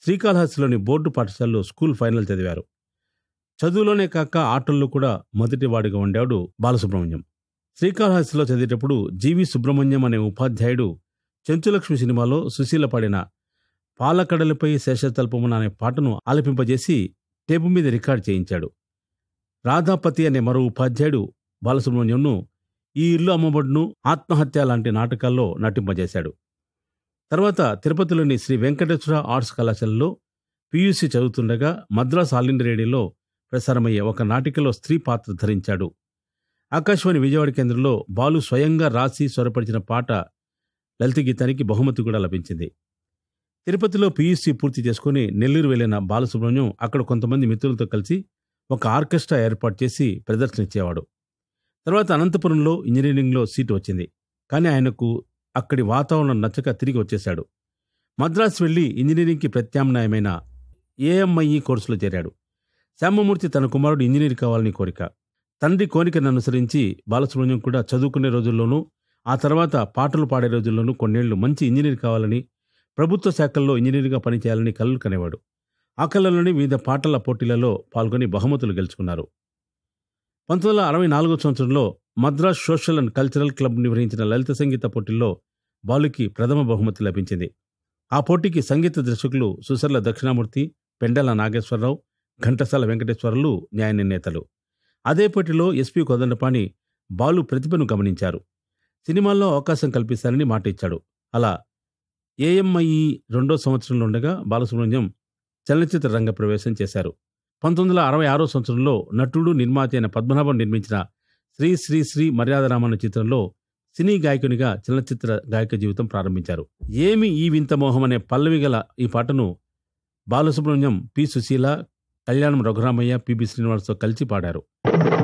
శ్రీకాళహస్తిలోని board పాఠశాలలో school final చదివారు చదువులోనే కాక ఆటల్లో కూడా మొదటివాడిగా ఉండాడు బాలసుబ్రహ్మణ్యం శ్రీకాళహస్తిలో చదివేటప్పుడు జీవి సుబ్రహ్మణ్యం అనే ఉపాధ్యాయుడు చెంచులక్ష్మి సినిమాలో సుశీల పాడిన పాలకడలపై శేషతల్పమున అనే పాటను ఆలపింపజేసి టేపు మీద రికార్డ్ చేయించాడు రాధాపతి అనే మరో ఉపాధ్యాయుడు బాలసుబ్రహ్మణ్యంను ఈ ఇల్లు అమ్మబడును ఆత్మహత్య లాంటి నాటకాల్లో నటింపజేశాడు తర్వాత తిరుపతిలోని శ్రీ వెంకటేశ్వర ఆర్ట్స్ కళాశాలలో పియూసీ చదువుతుండగా మద్రాస్ ఆల్ ఇండియా రేడియోలో ప్రసారమయ్యే ఒక నాటికలో స్త్రీ పాత్ర ధరించాడు ఆకాశవాణి విజయవాడ కేంద్రంలో బాలు స్వయంగా రాసి స్వరపరిచిన పాట లలిత గీతానికి బహుమతి కూడా లభించింది తిరుపతిలో పీయూసీ పూర్తి చేసుకుని నెల్లూరు వెళ్లిన బాలసుబ్రహ్మణ్యం అక్కడ కొంతమంది మిత్రులతో కలిసి ఒక ఆర్కెస్ట్రా ఏర్పాటు చేసి ప్రదర్శన ఇచ్చేవాడు తర్వాత అనంతపురంలో ఇంజనీరింగ్లో సీటు వచ్చింది కానీ ఆయనకు అక్కడి వాతావరణం నచ్చక తిరిగి వచ్చేశాడు మద్రాసు వెళ్లి ఇంజనీరింగ్కి ప్రత్యామ్నాయమైన ఏఎంఐఈ కోర్సులో చేరాడు శ్యామమూర్తి తన కుమారుడు ఇంజనీర్ కావాలని కోరిక తండ్రి కోరికను అనుసరించి బాలసుబ్రహ్మణ్యం కూడా చదువుకునే రోజుల్లోనూ ఆ తర్వాత పాటలు పాడే రోజుల్లోనూ కొన్నేళ్లు మంచి ఇంజనీర్ కావాలని ప్రభుత్వ శాఖల్లో ఇంజనీర్గా పనిచేయాలని కలలు కనేవాడు ఆ కళలోని వివిధ పాటల పోటీలలో పాల్గొని బహుమతులు గెలుచుకున్నారు పంతొమ్మిది వందల అరవై నాలుగో సంవత్సరంలో Madras social and cultural club నిర్వహించిన లలిత సంగీత పోటీల్లో బాలుకి ప్రథమ బహుమతి లభించింది ఆ పోటీకి సంగీత దర్శకులు సుసర్ల దక్షిణామూర్తి పెండల నాగేశ్వరరావు ఘంటసాల వెంకటేశ్వరలు న్యాయ నిర్ణేతలు అదే పోటీలో ఎస్పి కోదండపాణి బాలు ప్రతిభను గమనించారు సినిమాల్లో అవకాశం కల్పిస్తారని మాట ఇచ్చాడు అలా ఏఎంఐఈ రెండో సంవత్సరంలో ఉండగా బాలసుబ్రహ్మణ్యం చలనచిత్ర రంగ ప్రవేశం చేశారు పంతొమ్మిది వందల అరవై ఆరో సంవత్సరంలో నటుడు నిర్మాత అయిన పద్మనాభం నిర్మించిన శ్రీ శ్రీ శ్రీ మర్యాదరామన్న చిత్రంలో సినీ గాయకునిగా చలనచిత్ర గాయక జీవితం ప్రారంభించారు ఏమి ఈ వింత మోహం అనే పల్లవి గల ఈ పాటను బాలసుబ్రహ్మణ్యం పి సుశీల కళ్యాణం రఘురామయ్య పిబి శ్రీనివాస్తో కలిసి పాడారు